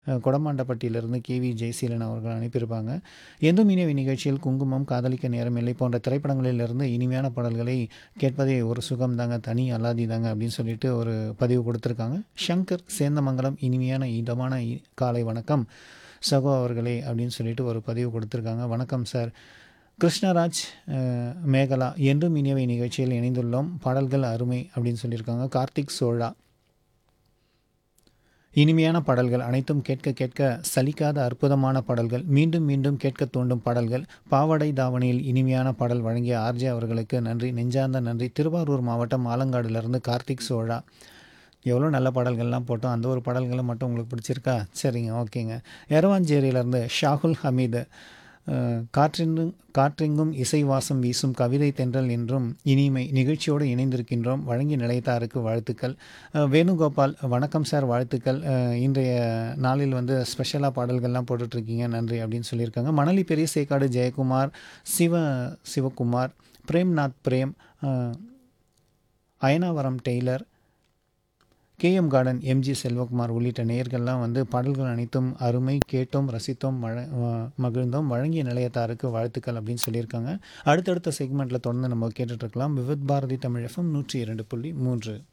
அ கொடமாண்டப்பட்டியிலிருந்து KV Jayaseelan அவர்கள் அனுப்பியிருப்பாங்க. "எந்தும் இனியவை நிகழ்ச்சியில் குங்குமம், காதலிக்க நேரமில்லை போன்ற திரைப்படங்களிலிருந்து இனிமையான பாடல்களை கேட்பதே ஒரு சுகம் தாங்க, தனி அலாதி தாங்க" அப்படின்னு சொல்லிட்டு ஒரு பதிவு குடுத்துருக்காங்க. ஷங்கர் சேந்தமங்கலம் "இனிமையான இதமான இ காலை வணக்கம் சகோ அவர்களே" அப்படின்னு சொல்லிட்டு ஒரு பதிவு குடுத்துருக்காங்க. "வணக்கம் சார்." கிருஷ்ணராஜ் அ மேகலா "என்றும் இனியவை நிகழ்ச்சியில் இணைந்துள்ளோம். பாடல்கள் அருமை" அப்படின்னு சொல்லியிருக்காங்க. கார்த்திக் சோழா "இனிமையான பாடல்கள் அனைத்தும் கேட்க கேட்க சலிக்காத அற்புதமான பாடல்கள். மீண்டும் மீண்டும் கேட்கத் தூண்டும் பாடல்கள். பாவாடை தாவணியில் இனிமையான பாடல் வழங்கிய ஆர்.ஜே அவர்களுக்கு நன்றி, நெஞ்சார்ந்த நன்றி." திருவாரூர் மாவட்டம் ஆலங்காடுலேருந்து கார்த்திக் சோழா. எவ்வளோ நல்ல பாடல்கள்லாம் போட்டோம். அந்த ஒரு பாடல்கள மட்டும் உங்களுக்கு பிடிச்சிருக்கா? சரிங்க, ஓகேங்க. எரவாஞ்சேரியிலேருந்து ஷாகுல் ஹமீது அ "காற்றெங்கும் காற்றெங்கும் இசை வாசம் வீசும் கவிதை தென்றல் என்றும் இனிமை நிகழ்ச்சியோடு இணைந்திருக்கின்றோம். வழங்கிய நிலையத்தாருக்கு வாழ்த்துக்கள்." அ வேணுகோபால் "வணக்கம் சார் வாழ்த்துக்கள். அ இன்றைய நாளில் வந்து ஸ்பெஷலா பாடல்கள்லாம் போட்டுட்ருக்கீங்க நன்றி" அப்படின்னு சொல்லியிருக்காங்க. மணலி பெரியசேக்காடு ஜெயக்குமார், சிவ சிவகுமார், பிரேம்நாத் பிரேம், அ Ayanavaram tailor, K M. Garden M G. Selvakumar உள்ளிட்ட நேயர்கள்லாம் வந்து "பாடல்கள் அனைத்தும் அருமை. கேட்டோம், ரசித்தோம், மழ அ மகிழ்ந்தோம். வழங்கிய நிலையத்தாருக்கு வாழ்த்துக்கள்" அப்படின்னு சொல்லியிருக்காங்க. அடுத்தடுத்த செக்மெண்ட்ல தொடர்ந்து நம்ம கேட்டுட்ருக்கலாம். விவித் பாரதி தமிழ் எஃப்எம் 102.3